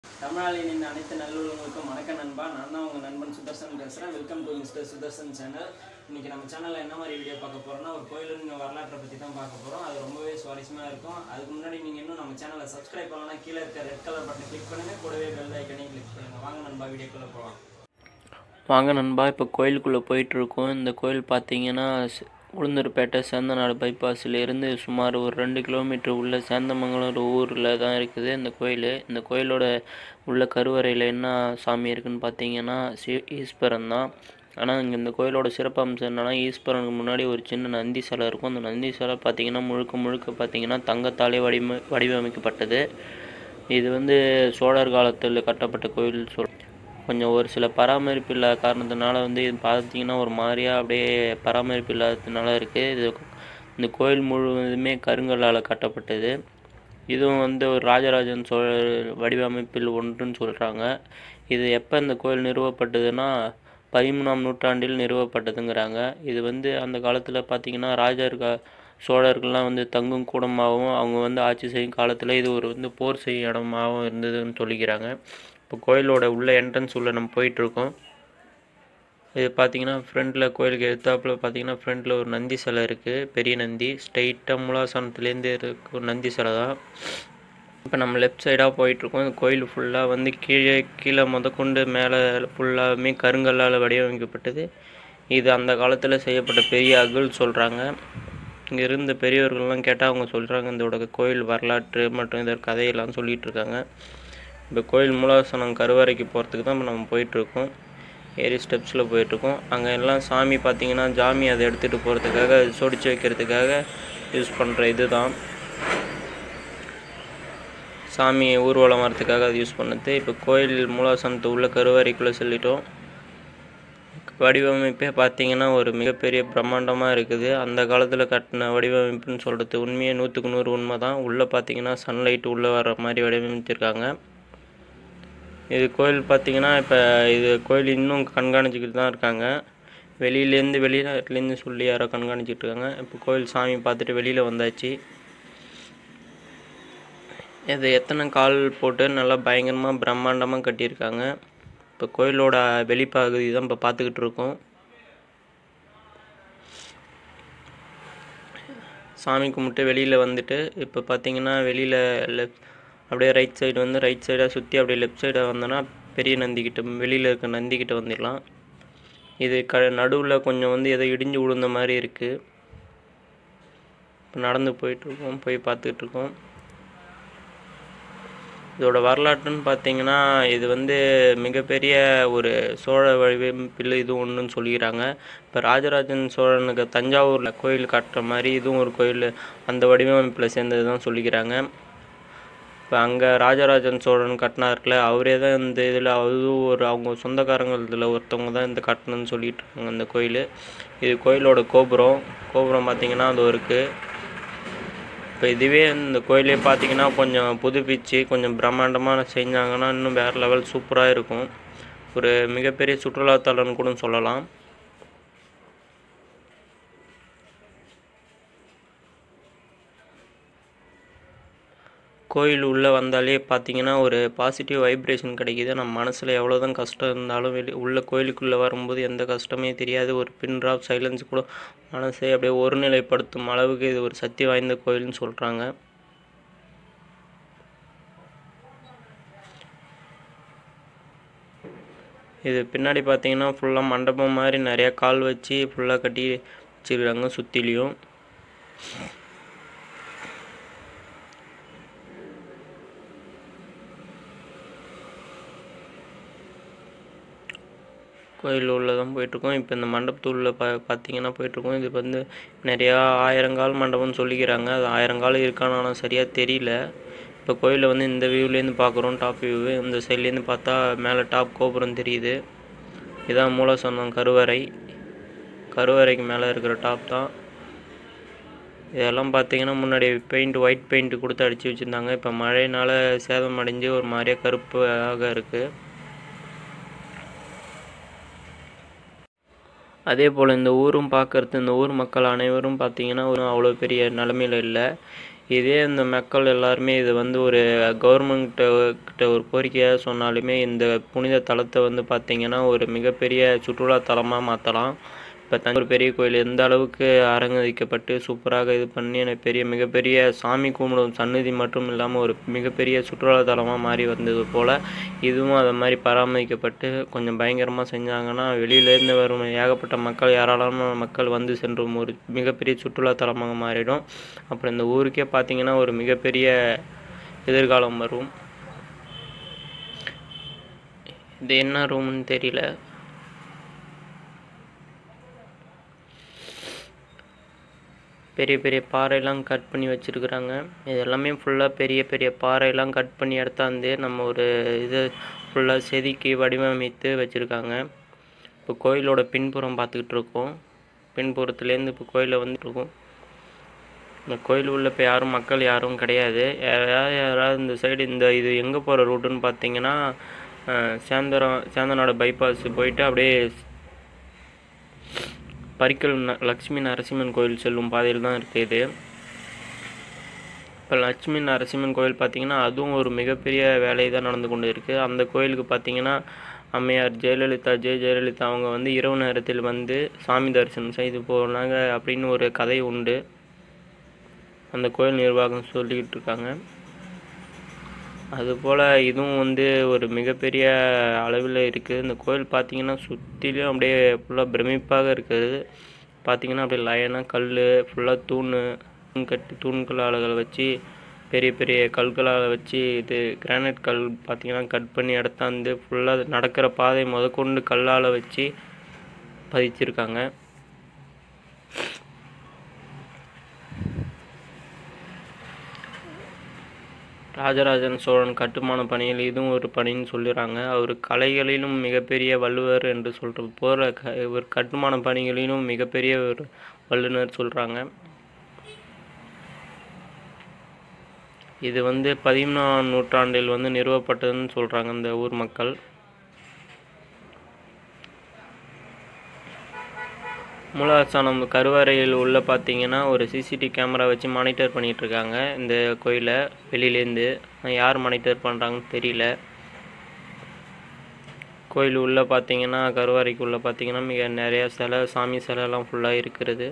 தமிழாளியின் அனைத்து நல்லுள்ளவங்களுக்கும் வணக்கம் நண்பா நான் தான் உங்கள் நண்பன் சுதர்சன் பேசுகிறேன் welcome to mister Sudarshan channel இன்னைக்கு நம்ம சேனலில் என்ன மாதிரி வீடியோ பார்க்க போகிறோம்னா ஒரு கோயிலின் வரலாற்றை பற்றி தான் பார்க்க போகிறோம் அது ரொம்பவே சுவாரஸ்யமாக இருக்கும் அதுக்கு முன்னாடி நீங்கள் இன்னும் நம்ம சேனலை சப்ஸ்கிரைப் பண்ணலன்னா கீழே இருக்க ரெட் கலர் பட்டன் கிளிக் பண்ணுங்கள் கூடவே பெல் ஐக்கனையும் கிளிக் பண்ணுங்கள் வாங்க நண்பா வீடியோக்குள்ளே போகலாம் வாங்க நண்பா இப்போ கோயிலுக்குள்ளே போயிட்டுருக்கோம் இந்த கோயில் பார்த்தீங்கன்னா ஸ்- உளுந்தூர்பேட்டை சேந்தநாடு பைபாஸ்லேருந்து சுமார் ஒரு ரெண்டு கிலோமீட்டர் உள்ள சேந்தமங்கலம் ஊரில் தான் இருக்குது இந்த கோயில் இந்த கோயிலோட உள்ள கருவறையில் என்ன சாமி இருக்குன்னு பார்த்தீங்கன்னா சி ஈஸ்வரன் தான் ஆனால் இங்கே இந்த கோயிலோட சிறப்பம்சம் என்னன்னா ஈஸ்வரனுக்கு முன்னாடி ஒரு சின்ன நந்தி சிலை இருக்கும் அந்த நந்தி சிலை பார்த்தீங்கன்னா முழுக்க முழுக்க பார்த்தீங்கன்னா தங்கத்தாலே வடிவ வடிவமைக்கப்பட்டது இது வந்து சோழர் காலத்தில் கட்டப்பட்ட கோயில் சொல் கொஞ்சம் ஒரு சில பராமரிப்பு இல்லாத காரணத்தினால வந்து இது பார்த்தீங்கன்னா ஒரு மாதிரியா அப்படியே பராமரிப்பு இல்லாததுனால இருக்குது இது இந்த கோயில் முழுவதுமே கருங்கல்லால் கட்டப்பட்டது இதுவும் வந்து ஒரு ராஜராஜன் சோழர் வடிவமைப்பில் ஒன்றுன்னு சொல்கிறாங்க இது எப்போ இந்த கோயில் நிறுவப்பட்டதுன்னா பதிமூணாம் நூற்றாண்டில் நிறுவப்பட்டதுங்கிறாங்க இது வந்து அந்த காலத்தில் பார்த்தீங்கன்னா ராஜர்கள் சோழர்கள்லாம் வந்து தங்கும் கூடமாகவும் அவங்க வந்து ஆட்சி செய்யும் காலத்தில் இது ஒரு வந்து போர் செய்யும் இடமாகவும் இருந்ததுன்னு சொல்லிக்கிறாங்க இப்போ கோயிலோட உள்ள என்ட்ரன்ஸ் உள்ள நம்ம போயிட்டுருக்கோம் இது பார்த்தீங்கன்னா ஃப்ரண்ட்டில் கோயிலுக்கு எடுத்தாப்புல பார்த்தீங்கன்னா ஃப்ரண்ட்டில் ஒரு நந்தி சிலை இருக்குது பெரிய நந்தி ஸ்ட்ரைட்டாக மூலாசனத்துலேருந்து இருக்க ஒரு நந்தி சிலை தான் இப்போ நம்ம லெஃப்ட் சைடாக போயிட்டுருக்கோம் இந்த கோயில் ஃபுல்லாக வந்து கீழே கீழே முதற்கொண்டு மேலே ஃபுல்லாகவுமே கருங்கல்லால் வடிவமைக்கப்பட்டது இது அந்த காலத்தில் செய்யப்பட்ட பெரிய அகல் சொல்கிறாங்க இங்கே இருந்த பெரியவர்கள்லாம் கேட்டால் அவங்க சொல்கிறாங்க இதோட கோயில் வரலாற்று மற்றும் இதோட கதையெல்லாம் சொல்லிட்டு இருக்காங்க இப்போ கோயில் மூலாசனம் கருவறைக்கு போகிறதுக்கு தான் இப்போ நம்ம போயிட்டுருக்கோம் ஏறி ஸ்டெப்ஸில் போயிட்டுருக்கோம் அங்கே எல்லாம் சாமி பார்த்தீங்கன்னா ஜாமி அதை எடுத்துகிட்டு போகிறதுக்காக சொடிச்சு வைக்கிறதுக்காக யூஸ் பண்ணுற இது தான் சாமி ஊர்வலம் வரதுக்காக அது யூஸ் பண்ணது இப்போ கோயில் மூலாசனத்து உள்ள கருவறைக்குள்ளே சொல்லிட்டோம் வடிவமைப்பே பார்த்தீங்கன்னா ஒரு மிகப்பெரிய பிரம்மாண்டமாக இருக்குது அந்த காலத்தில் கட்டின வடிவமைப்புன்னு சொல்கிறது உண்மையே நூற்றுக்கு நூறு உண்மை தான் உள்ளே பார்த்தீங்கன்னா சன்லைட் உள்ளே வர மாதிரி வடிவமைச்சிருக்காங்க இது கோயில் பார்த்தீங்கன்னா இப்போ இது கோயில் இன்னும் கண்காணிச்சிக்கிட்டு தான் இருக்காங்க வெளியிலேருந்து வெளிநாட்டிலேருந்து சொல்லி யாரோ கண்காணிச்சிட்டு இருக்காங்க இப்போ கோயில் சாமி பார்த்துட்டு வெளியில் வந்தாச்சு இது எத்தனை கால் போட்டு நல்லா பயங்கரமாக பிரம்மாண்டமாக கட்டியிருக்காங்க இப்போ கோயிலோட வெளிப்பகுதி தான் இப்போ பார்த்துக்கிட்டு இருக்கோம் சாமி கும்பிட்டு வெளியில் வந்துட்டு இப்போ பார்த்தீங்கன்னா வெளியில் லெஃப்ட் அப்படியே ரைட் சைடு வந்து ரைட் சைடாக சுற்றி அப்படியே லெஃப்ட் சைடாக வந்தோன்னா பெரிய நந்திக்கிட்ட வெளியில் இருக்க நந்திக்கிட்ட வந்துடலாம் இது க நடுவில் கொஞ்சம் வந்து ஏதோ இடிஞ்சு விழுந்த மாதிரி இருக்குது இப்போ நடந்து போயிட்டுருக்கோம் போய் பார்த்துக்கிட்டு இருக்கோம் இதோட வரலாற்றுன்னு பார்த்தீங்கன்னா இது வந்து மிகப்பெரிய ஒரு சோழ வடிவமைப்பில் இது ஒன்றுன்னு சொல்லிக்கிறாங்க இப்போ ராஜராஜன் சோழனுக்கு தஞ்சாவூரில் கோயில் கட்டுற மாதிரி இதுவும் ஒரு கோயில் அந்த வடிவமைப்பில் சேர்ந்தது தான் சொல்லிக்கிறாங்க இப்போ அங்கே ராஜராஜன் சோழன் கட்டினார்ல அவரே தான் இந்த இதில் அதுவும் ஒரு அவங்க சொந்தக்காரங்க இதில் ஒருத்தவங்க தான் இந்த கட்டணும்னு சொல்லிட்டு இருக்காங்க இந்த கோயில் இது கோயிலோட கோபுரம் கோபுரம் பார்த்தீங்கன்னா அது இருக்குது இப்போ இதுவே இந்த கோயிலே பார்த்தீங்கன்னா கொஞ்சம் புதுப்பிச்சு கொஞ்சம் பிரம்மாண்டமாக செஞ்சாங்கன்னா இன்னும் வேறு லெவல் சூப்பராக இருக்கும் ஒரு மிகப்பெரிய சுற்றுலாத்தலம்னு கூட சொல்லலாம் கோயில் உள்ளே வந்தாலே பார்த்தீங்கன்னா ஒரு பாசிட்டிவ் வைப்ரேஷன் கிடைக்கிது நம்ம மனசில் எவ்வளோ தான் கஷ்டம் இருந்தாலும் வெளி உள்ள கோயிலுக்குள்ளே வரும்போது எந்த கஷ்டமே தெரியாது ஒரு பின் ட்ராப் சைலன்ஸ் கூட மனசை அப்படியே ஒருநிலைப்படுத்தும் அளவுக்கு இது ஒரு சக்தி வாய்ந்த கோயில்னு சொல்கிறாங்க இது பின்னாடி பார்த்தீங்கன்னா ஃபுல்லாக மண்டபம் மாதிரி நிறையா கால் வச்சு ஃபுல்லாக கட்டி வச்சிருக்காங்க சுற்றிலையும் கோயில் உள்ள தான் போயிட்டுருக்கோம் இப்போ இந்த மண்டபத்து உள்ள பா பார்த்தீங்கன்னா போயிட்டுருக்கோம் இது வந்து நிறையா ஆயிரங்கால் மண்டபம்னு சொல்லிக்கிறாங்க அது ஆயிரங்கால் இருக்கான்னு ஆனால் சரியாக தெரியல இப்போ கோயிலில் வந்து இந்த வியூலேருந்து பார்க்குறோம் டாப் வியூவு இந்த சைட்லேருந்து பார்த்தா மேலே டாப் கோபுரம் தெரியுது இதான் மூலசனம் கருவறை கருவறைக்கு மேலே இருக்கிற டாப் தான் இதெல்லாம் பார்த்தீங்கன்னா முன்னாடி பெயிண்ட் ஒயிட் பெயிண்ட் கொடுத்து அடித்து வச்சுருந்தாங்க இப்போ மழையினால் சேதம் அடைஞ்சு ஒரு மாதிரியா கருப்பாக இருக்குது அதே போல் இந்த ஊரும் பார்க்கறது இந்த ஊர் மக்கள் அனைவரும் பார்த்தீங்கன்னா ஒரு அவ்வளோ பெரிய நிலமையில இல்லை இதே இந்த மக்கள் எல்லாருமே இது வந்து ஒரு கவர்மெண்ட்டு கிட்ட ஒரு கோரிக்கையாக சொன்னாலுமே இந்த புனித தலத்தை வந்து பார்த்திங்கன்னா ஒரு மிகப்பெரிய சுற்றுலா தலமாக மாற்றலாம் இப்போ தஞ்சை பெரிய கோயில் எந்த அளவுக்கு அலங்கரிக்கப்பட்டு சூப்பராக இது பண்ணி எனக்கு பெரிய மிகப்பெரிய சாமி கும்பிடும் சன்னதி மட்டும் இல்லாமல் ஒரு மிகப்பெரிய சுற்றுலா தலமாக மாறி வந்தது போல் இதுவும் அதை மாதிரி பராமரிக்கப்பட்டு கொஞ்சம் பயங்கரமாக செஞ்சாங்கன்னா வெளியிலேருந்து வரும் ஏகப்பட்ட மக்கள் யாராலும் மக்கள் வந்து சென்றும் ஒரு மிகப்பெரிய சுற்றுலா தலமாக மாறிடும் அப்புறம் இந்த ஊருக்கே பார்த்திங்கன்னா ஒரு மிகப்பெரிய எதிர்காலம் வரும் இது என்ன ரூம்னு தெரியல பெரிய பெரிய பாறையெல்லாம் கட் பண்ணி வச்சுருக்குறாங்க இது எல்லாமே ஃபுல்லாக பெரிய பெரிய பாறையெல்லாம் கட் பண்ணி எடுத்தாந்து நம்ம ஒரு இது ஃபுல்லாக செதுக்கி வடிவமைத்து வச்சுருக்காங்க இப்போ கோயிலோட பின்புறம் பார்த்துக்கிட்டு இருக்கோம் பின்புறத்துலேருந்து இப்போ கோயிலில் வந்துட்டுருக்கோம் இந்த கோயில் உள்ள இப்போ யாரும் மக்கள் யாரும் கிடையாது யாராவது யாராவது இந்த சைடு இந்த இது எங்கே போகிற ரூட்டுன்னு பார்த்தீங்கன்னா அஹ், சேந்தரம் சேந்தநாடு பைபாஸ் போயிட்டு அப்படியே பரிக்கல் ந லக்ஷ்மி நரசிம்மன் கோயில் செல்லும் பாதையில் தான் இருக்குது இது இப்போ லட்சுமி நரசிம்மன் கோயில் பார்த்தீங்கன்னா அதுவும் ஒரு மிகப்பெரிய வேலை தான் நடந்து கொண்டு இருக்குது அந்த கோயிலுக்கு பார்த்தீங்கன்னா அம்மையார் ஜெயலலிதா ஜெய ஜெயலலிதா அவங்க வந்து இரவு நேரத்தில் வந்து சாமி தரிசனம் செய்து போனாங்க அப்படின்னு ஒரு கதை உண்டு அந்த கோயில் நிர்வாகம் சொல்லிக்கிட்டு இருக்காங்க அதுபோல் இதுவும் வந்து ஒரு மிகப்பெரிய அளவில் இருக்குது இந்த கோயில் பார்த்தீங்கன்னா சுற்றிலும் அப்படியே ஃபுல்லாக பிரமிப்பாக இருக்குது பார்த்தீங்கன்னா அப்படியே லைனாக கல் ஃபுல்லாக தூண் தூண் கட்டி தூண்களால் வச்சு பெரிய பெரிய கற்களால் வச்சு இது கிரானைட் கல் பார்த்தீங்கன்னா கட் பண்ணி இடத்தாந்து ஃபுல்லாக நடக்கிற பாதை முதற்கொண்டு கல்லால் வச்சு பதிச்சிருக்காங்க ராஜராஜன் சோழன் கட்டுமான பணியில் இதுவும் ஒரு பணின்னு சொல்லுறாங்க அவர் கலைகளிலும் மிகப்பெரிய வள்ளுவர் என்று சொல்கிற போல க இவர் கட்டுமான பணிகளிலும் மிகப்பெரிய ஒரு வல்லுனர் சொல்கிறாங்க இது வந்து பதிமூணாம் நூற்றாண்டில் வந்து நிறுவப்பட்டதுன்னு சொல்கிறாங்க இந்த ஊர் மக்கள் மூலாசனம் கருவறையில் உள்ள பார்த்தீங்கன்னா ஒரு சிசிடிவி கேமரா வச்சு மானிட்டர் பண்ணிட்டு இருக்காங்க இந்த கோயிலை வெளியிலேருந்து யார் மானிட்டர் பண்ணுறாங்கன்னு தெரியல கோயில் உள்ளே பார்த்தீங்கன்னா கருவறைக்கு உள்ளே பார்த்தீங்கன்னா மிக நிறைய சிலை சாமி சிலைலாம் ஃபுல்லாக இருக்கிறது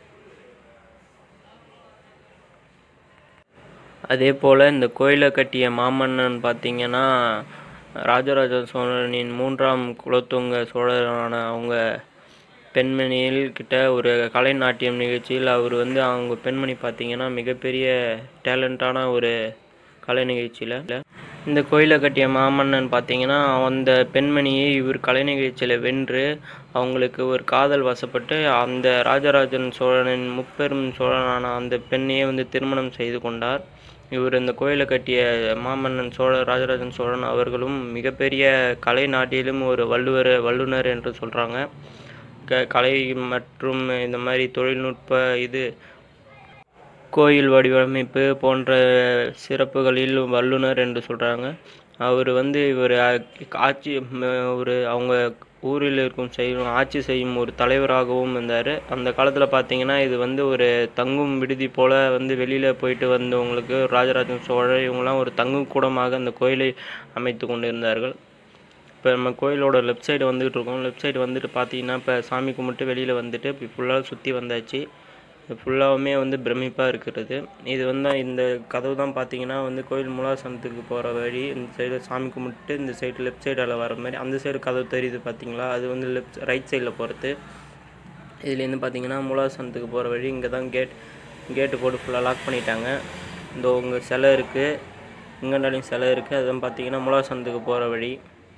அதே போல் இந்த கோயிலை கட்டிய மாமன்னன் பார்த்தீங்கன்னா ராஜராஜ சோழனின் மூன்றாம் குலோத்துங்க சோழரான அவங்க பெண்மணியில் கிட்ட ஒரு கலை நாட்டியம் நிகழ்ச்சியில் அவர் வந்து அவங்க பெண்மணி பார்த்தீங்கன்னா மிகப்பெரிய டேலண்டான ஒரு கலை நிகழ்ச்சியில் இந்த கோயிலை கட்டிய மாமன்னன் பார்த்தீங்கன்னா அந்த பெண்மணியை இவர் கலை நிகழ்ச்சியில் வென்று அவங்களுக்கு ஒரு காதல் வசப்பட்டு அந்த ராஜராஜன் சோழனின் முப்பெரும் சோழனான அந்த பெண்ணையே வந்து திருமணம் செய்து கொண்டார் இவர் இந்த கோயிலை கட்டிய மாமன்னன் சோழ ராஜராஜன் சோழன் அவர்களும் மிகப்பெரிய கலை நாட்டிலும் ஒரு வள்ளுவர் வல்லுனர் என்று சொல்கிறாங்க க கலை மற்றும் இந்த மாதிரி தொழில்நுட்ப இது கோயில் வடிவமைப்பு போன்ற சிறப்புகளில் வல்லுனர் என்று சொல்கிறாங்க அவர் வந்து இவர் ஆட்சி ம- ஒரு அவங்க ஊரில் இருக்கும் செய்யும் ஆட்சி செய்யும் ஒரு தலைவராகவும் இருந்தார் அந்த காலத்தில் பார்த்தீங்கன்னா இது வந்து ஒரு தங்கும் விடுதி போல் வந்து வெளியில் போயிட்டு வந்தவங்களுக்கு ராஜராஜன் சோழர் இவங்கெல்லாம் ஒரு தங்கும் கூடமாக அந்த கோயிலை அமைத்து கொண்டு இருந்தார்கள் இப்போ நம்ம கோயிலோட லெஃப்ட் சைடு வந்துகிட்டு இருக்கோம் லெஃப்ட் சைடு வந்துட்டு பார்த்தீங்கன்னா இப்போ சாமி கும்பிட்டு வெளியில் வந்துட்டு இப்போ ஃபுல்லாக சுற்றி வந்தாச்சு ஃபுல்லாகவுமே வந்து பிரமிப்பாக இருக்கிறது இது வந்து இந்த கதவு தான் பார்த்தீங்கன்னா வந்து கோயில் மூலாசனத்துக்கு போகிற வழி இந்த சைடு சாமி கும்பிட்டு இந்த சைடு லெஃப்ட் சைடால் வர மாதிரி அந்த சைடு கதவு தெரியுது பார்த்தீங்களா அது வந்து லெஃப்ட் ரைட் சைடில் போகிறது இதுலேருந்து பார்த்தீங்கன்னா மூலாசனத்துக்கு போகிற வழி இங்கே தான் கேட் கேட்டு போட்டு ஃபுல்லாக லாக் பண்ணிட்டாங்க இந்த உங்கள் சிலை இருக்குது இங்கண்டாலையும் சிலை இருக்குது அதுதான் பார்த்தீங்கன்னா மூலாசனத்துக்கு போகிற வழி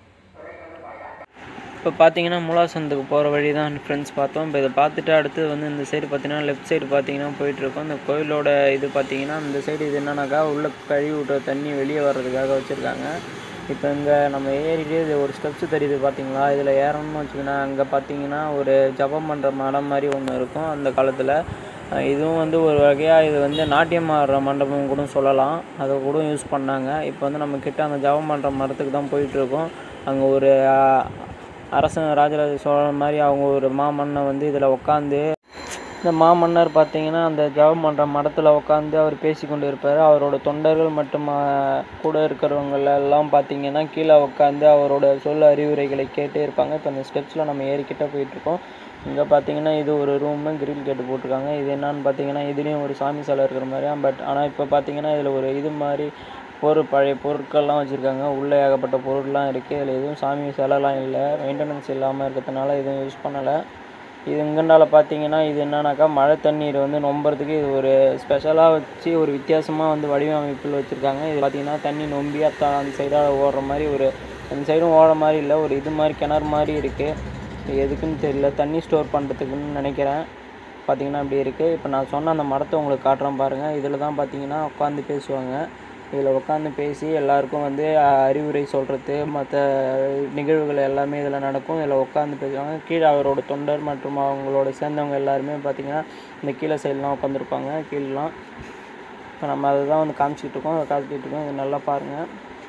இப்போ பார்த்தீங்கன்னா மூலாசனத்துக்கு போகிற வழி தான் ஃப்ரெண்ட்ஸ் பார்த்தோம் இப்போ இதை பார்த்துட்டு அடுத்து வந்து இந்த சைடு பார்த்தீங்கன்னா லெஃப்ட் சைடு பார்த்தீங்கன்னா போயிட்டுருக்கோம் இந்த கோயிலோட இது பார்த்தீங்கன்னா இந்த சைடு இது என்னன்னாக்கா உள்ள கழுவி விட்ட தண்ணி வெளியே வர்றதுக்காக வச்சுருக்காங்க இப்போ இங்கே நம்ம ஏறிட்டு இது ஒரு ஸ்டெப்ஸ் தெரியுது பார்த்தீங்களா இதில் ஏறணும்னு வச்சுக்கோங்க அங்கே பார்த்தீங்கன்னா ஒரு ஜபம் பண்ணுற மடம் மாதிரி ஒன்று இருக்கும் அந்த காலத்தில் அஹ் இதுவும் வந்து ஒரு வகையாக இது வந்து நாட்டியம் ஆடுற மண்டபம் கூட சொல்லலாம் அதை கூட யூஸ் பண்ணாங்க இப்போ வந்து நம்ம கிட்ட அந்த ஜபம் பண்ணுற மரத்துக்கு தான் போயிட்டுருக்கோம் அங்கே ஒரு அஹ், அரசன் ராஜராஜ சோழன் மாதிரி அவங்க ஒரு மாமன்னை வந்து இதில் உட்காந்து இந்த மாமன்னர் பார்த்தீங்கன்னா அந்த ஜெபம் பண்ணுற மடத்தில் உட்காந்து அவர் பேசி கொண்டு இருப்பார் அவரோட தொண்டர்கள் மற்றும் ஆஹ், கூட இருக்கிறவங்க எல்லாம் பார்த்தீங்கன்னா கீழே உட்காந்து அவரோட சொல் அறிவுரைகளை கேட்டே இருப்பாங்க இப்போ அந்த ஸ்டெப்ஸில் நம்ம ஏறிக்கிட்டே போயிட்டுருக்கோம் இங்கே பார்த்தீங்கன்னா இது ஒரு ரூமு கிரில் கேட்டு போட்டிருக்காங்க இது என்னன்னு பார்த்தீங்கன்னா இதுலேயும் ஒரு சாமி சிலை இருக்கிற மாதிரியா பட் ஆனால் இப்போ பார்த்தீங்கன்னா இதில் ஒரு இது மாதிரி பொருள் பழைய பொருட்கள்லாம் வச்சுருக்காங்க உள்ளே ஏகப்பட்ட பொருள்லாம் இருக்குது இதில் எதுவும் சாமி சிலைலாம் இல்லை மெயின்டெனன்ஸ் இல்லாமல் இருக்கிறதுனால எதுவும் யூஸ் பண்ணலை இது இங்கண்டால பார்த்தீங்கன்னா இது என்னன்னாக்கா மழை தண்ணீர் வந்து நொம்புறதுக்கு இது ஒரு ஸ்பெஷலாக வச்சு ஒரு வித்தியாசமாக வந்து வடிவமைப்பில் வச்சுருக்காங்க இது பார்த்தீங்கன்னா தண்ணி நொம்பி அத்தா அந்த சைடாக ஓடுற மாதிரி ஒரு அந்த சைடும் ஓடுற மாதிரி இல்லை ஒரு இது மாதிரி கிணறு மாதிரி இருக்குது இது எதுக்குன்னு தெரியல தண்ணி ஸ்டோர் பண்ணுறதுக்குன்னு நினைக்கிறேன் பார்த்தீங்கன்னா இப்படி இருக்குது இப்போ நான் சொன்ன அந்த மரத்தை உங்களுக்கு காட்டுறேன் பாருங்கள் இதில் தான் பார்த்தீங்கன்னா உட்காந்து பேசுவாங்க இதில் உட்காந்து பேசி எல்லாருக்கும் வந்து அஹ், அறிவுரை சொல்கிறது மற்ற நிகழ்வுகள் எல்லாமே இதில் நடக்கும் இதில் உட்காந்து பேசுவாங்க கீழே அவரோட தொண்டர் மற்றும் அவங்களோட சேர்ந்தவங்க எல்லாருமே பார்த்தீங்கன்னா இந்த கீழே சைட்லாம் உட்காந்துருப்பாங்க கீழலாம் இப்போ நம்ம அதை தான் வந்து காமிச்சிட்டு இருக்கோம் அதை காமிச்சிட்டு இருக்கோம் இது நல்லா பாருங்கள்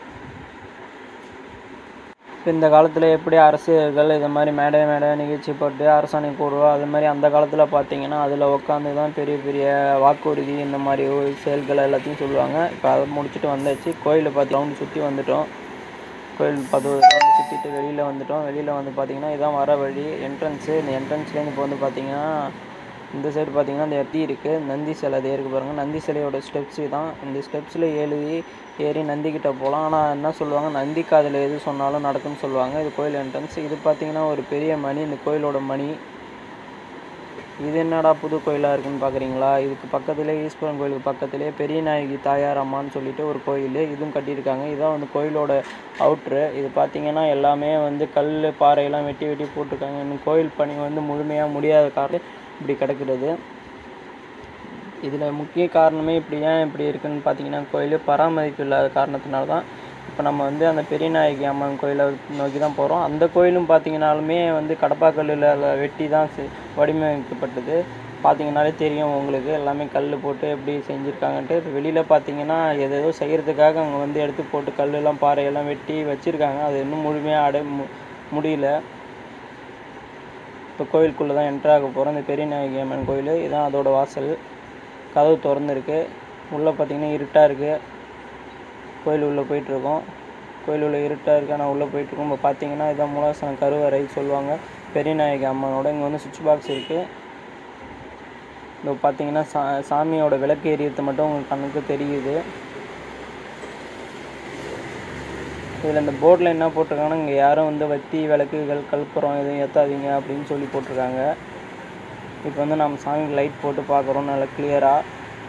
இப்போ இந்த காலத்தில் எப்படி அரசியல்கள் இது மாதிரி மேடை மேடை நிகழ்ச்சி போட்டு அரசாணை கூடுவோம் அது மாதிரி அந்த காலத்தில் பார்த்தீங்கன்னா அதில் உட்காந்து தான் பெரிய பெரிய வாக்குறுதி இந்த மாதிரி ஒரு செயல்கள் எல்லாத்தையும் சொல்லுவாங்க இப்போ அதை முடிச்சுட்டு வந்தாச்சு கோயிலை பார்த்து ரவுண்டு சுற்றி வந்துட்டோம் கோயில் பார்த்து ரவுண்டு சுற்றிட்டு வெளியில் வந்துட்டோம் வெளியில் வந்து பார்த்தீங்கன்னா இதான் வர வழி என்ட்ரன்ஸு இந்த என்ட்ரன்ஸ்லேருந்து இப்போ வந்து பார்த்தீங்கன்னா இந்த சைடு பார்த்தீங்கன்னா இந்த எர்த்தி இருக்குது நந்தி சிலை அது இருக்கு பாருங்கள் நந்தி சிலையோட ஸ்டெப்ஸு தான் இந்த ஸ்டெப்ஸில் ஏறி ஏறி நந்தி கிட்ட போகலாம் ஆனால் என்ன சொல்லுவாங்க நந்தி காதில் எது சொன்னாலும் நடக்கும்னு சொல்லுவாங்க இது கோயில் என்ட்ரன்ஸ் இது பார்த்தீங்கன்னா ஒரு பெரிய மணி இந்த கோயிலோட மணி இது என்னடா புது கோயிலாக இருக்குன்னு பார்க்குறீங்களா இதுக்கு பக்கத்துலேயே ஈஸ்வரன் கோயிலுக்கு பக்கத்துலேயே பெரிய நாயகி தாயார் அம்மான்னு சொல்லிட்டு ஒரு கோயில் இதுவும் கட்டியிருக்காங்க இதான் வந்து கோயிலோட அவுட்ரு இது பார்த்தீங்கன்னா எல்லாமே வந்து கல் பாறையெல்லாம் வெட்டி வெட்டி போட்டிருக்காங்க இன்னும் கோயில் பணி வந்து முழுமையாக முடியாத காரணம் இப்படி கிடக்கிறது இதில் முக்கிய காரணமே இப்படி ஏன் இப்படி இருக்குன்னு பார்த்தீங்கன்னா கோயில் பராமரிப்பு இல்லாத காரணத்தினால தான் இப்போ நம்ம வந்து அந்த பெரியநாயகி அம்மன் கோயிலை நோக்கி தான் போகிறோம் அந்த கோயிலும் பார்த்தீங்கனாலுமே வந்து கடப்பாக்கல்லில் வெட்டி தான் செ- வடிவமைக்கப்பட்டது பார்த்தீங்கனாலே தெரியும் உங்களுக்கு எல்லாமே கல் போட்டு எப்படி செஞ்சுருக்காங்கன்ட்டு இப்போ வெளியில் பார்த்தீங்கன்னா எதேதோ செய்கிறதுக்காக அங்கே வந்து எடுத்து போட்டு கல்லெல்லாம் பாறையெல்லாம் வெட்டி வச்சுருக்காங்க அது இன்னும் முழுமையாக அடை மு முடியல இப்போ கோயிலுக்குள்ளே தான் என்ட்ரு ஆக போகிறோம் இந்த பெரியநாயகி அம்மன் கோயில் இதுதான் அதோட வாசல் கதவு திறந்துருக்கு உள்ளே பார்த்தீங்கன்னா இருட்டாக இருக்குது கோயில் உள்ளே போயிட்டுருக்கோம் கோயில் உள்ள இருட்டாக இருக்கு ஆனால் உள்ளே போயிட்டுருக்கோம் இப்போ பார்த்தீங்கன்னா இதான் மூலாசனம் கருவறை சொல்லுவாங்க பெரியநாயகி அம்மனோட இங்கே வந்து சுவிட்ச் பாக்ஸ் இருக்குது இப்போ பார்த்தீங்கன்னா சா சாமியோட விளக்கு எரியறது மட்டும் உங்களுக்கு கண்ணுக்கு தெரியுது இதில் இந்த போர்டில் என்ன போட்டிருக்காங்கன்னா இங்கே யாரும் வந்து வத்தி விளக்குகள் கற்பூரம் எதுவும் ஏற்றாதீங்க அப்படின்னு சொல்லி போட்டிருக்காங்க இப்போ வந்து நம்ம சாமிக்கு லைட் போட்டு பார்க்குறோம் நல்லா கிளியராக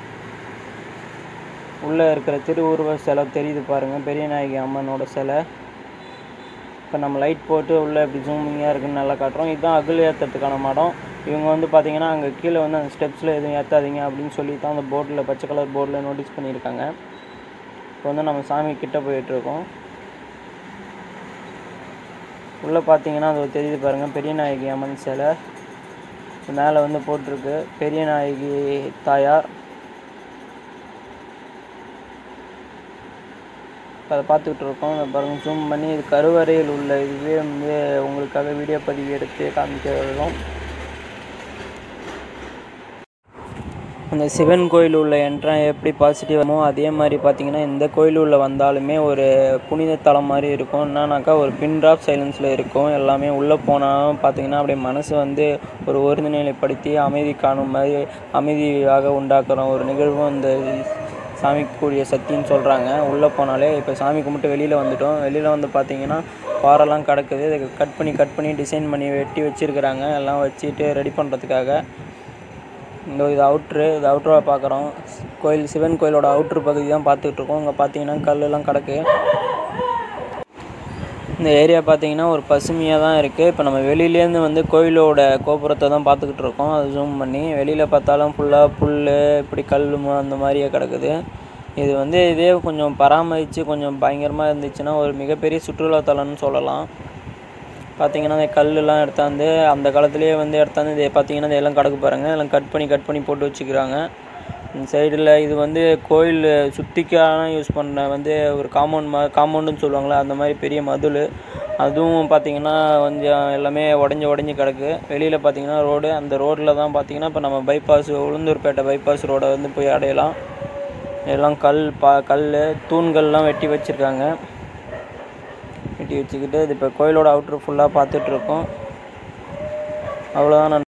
உள்ளே இருக்கிற திருவுருவ சிலை தெரியுது பாருங்கள் பெரிய நாயகி அம்மனோட சிலை இப்போ நம்ம லைட் போட்டு உள்ளே இப்படி ஜூமிங்காக இருக்குன்னு நல்லா காட்டுறோம் இதுதான் அகல் ஏற்றுறதுக்கான மடம் இவங்க வந்து பார்த்தீங்கன்னா அங்கே கீழே வந்து அந்த ஸ்டெப்ஸில் எதுவும் ஏற்றாதீங்க அப்படின்னு சொல்லி தான் அந்த போர்டில் பச்சை கலர் போர்டில் நோட்டீஸ் பண்ணியிருக்காங்க இப்போ வந்து நம்ம சாமி கிட்ட போயிட்டுருக்கோம் உள்ளே பார்த்தீங்கன்னா அது தெரியுது பாருங்கள் பெரிய நாயகி அம்மன் சிலை மேலே வந்து போட்டிருக்கு பெரிய நாயகி தாயார் இப்போ அதை பார்த்துக்கிட்டு இருக்கோம் அதை பாருங்க ஜூம் பண்ணி இது கருவறையில் உள்ள இதுவே வந்து உங்களுக்காக வீடியோ பதிவு எடுத்து காமிக்கிறோம் அந்த சிவன் கோயில் உள்ள என்ட்ரா எப்படி பாசிட்டிவமோ அதே மாதிரி பார்த்தீங்கன்னா இந்த கோயில் உள்ள வந்தாலுமே ஒரு புனித தலம் மாதிரி இருக்கும் என்னன்னாக்கா ஒரு பின் ட்ராப் சைலன்ஸில் இருக்கும் எல்லாமே உள்ளே போனாலும் பார்த்தீங்கன்னா அப்படியே மனசு வந்து ஒரு ஒருநிலைப்படுத்தி அமைதி காணும் மாதிரி அமைதியாக உண்டாக்குற ஒரு நிகழ்வும் இந்த சாமிக்குரிய சக்தின்னு சொல்கிறாங்க உள்ளே போனாலே இப்போ சாமி கும்பிட்டு வெளியில் வந்துட்டோம் வெளியில் வந்து பார்த்தீங்கன்னா பாறைலாம் கிடக்குது இதை கட் பண்ணி கட் பண்ணி டிசைன் பண்ணி வெட்டி வச்சுருக்குறாங்க எல்லாம் வச்சுட்டு ரெடி பண்ணுறதுக்காக இந்த இது அவுட்ரு இது அவுட்ராக பார்க்குறோம் கோயில் சிவன் கோயிலோட அவுட்ரு பகுதி தான் பார்த்துக்கிட்டு இருக்கோம் இங்கே பார்த்தீங்கன்னா கல்லெல்லாம் கிடக்கு இந்த ஏரியா பார்த்தீங்கன்னா ஒரு பசுமையாக தான் இருக்குது இப்போ நம்ம வெளியிலேருந்து வந்து கோயிலோட கோபுரத்தை தான் பார்த்துக்கிட்டு இருக்கோம் அது ஜூம் பண்ணி வெளியில் பார்த்தாலும் ஃபுல்லாக புல் இப்படி கல் ம- அந்த மாதிரியே கிடக்குது இது வந்து இதே கொஞ்சம் பராமரித்து கொஞ்சம் பயங்கரமாக இருந்துச்சுன்னா ஒரு மிகப்பெரிய சுற்றுலாத்தலம்னு சொல்லலாம் பார்த்தீங்கன்னா இந்த கல்லுலாம் எடுத்தாந்து அந்த காலத்துலேயே வந்து எடுத்தாந்து இதை பார்த்தீங்கன்னா இதெல்லாம் கிடக்கு பாருங்கள் எல்லாம் கட் பண்ணி கட் பண்ணி போட்டு வச்சுக்கிறாங்க இந்த சைடில் இது வந்து கோயில் சுற்றிக்கான யூஸ் பண்ண வந்து ஒரு காம்பவுண்ட் மா காம்பவுண்டுன்னு சொல்லுவாங்களே அந்த மாதிரி பெரிய மதுள் அதுவும் பார்த்தீங்கன்னா கொஞ்சம் எல்லாமே உடஞ்சி உடஞ்சி கிடக்கு வெளியில் பார்த்தீங்கன்னா ரோடு அந்த ரோட்டில் தான் பார்த்தீங்கன்னா இப்போ நம்ம பைபாஸ் உளுந்தூர்பேட்டை பைபாஸ் ரோடை வந்து போய் அடையலாம் எல்லாம் கல் பா கல் தூண்கள்லாம் வெட்டி வச்சுருக்காங்க வெட்டி வச்சுக்கிட்டு இது இப்போ கோயிலோட அவுட்ரு ஃபுல்லாக பார்த்துட்ருக்கோம் அவ்வளோதான் நான்